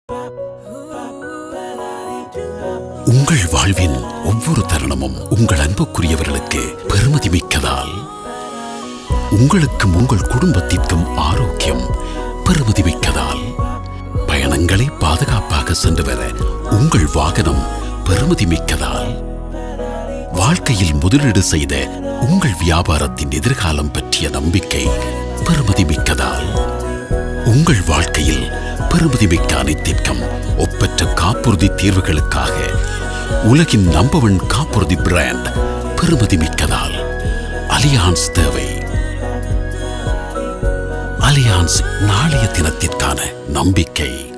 உங்கள் வாழ்வின் ஒவ்வொரு தருணமும் உங்கள் அன்புக்குரியவர்களுக்கு பெருமதி மிக்கதால் உங்களுக்கும் உங்கள் குடும்பத்திற்கும் ஆரோக்கியம் பெருமதி மிக்கதால் பயணங்களை பாதுகாப்பாக சென்று வர உங்கள் வாகனம் பெருமதி மிக்கதால் வாழ்க்கையில் முதலீடு செய்த உங்கள் வியாபாரத்தின் எதிர்காலம் பற்றிய நம்பிக்கை பெருமதி மிக்கதால் உங்கள் வாழ்க்கையில் பெருமதி மிக்க அனைத்திற்கும் ஒப்பற்ற காப்புறுதி தீர்வுகளுக்காக உலகின் நம்பவன் காப்புறுதி பிராண்ட் பெருமதி மிக்கதால் அலியான்ஸ் தேவை அலியான்ஸ் நாளைய தினத்திற்கான நம்பிக்கை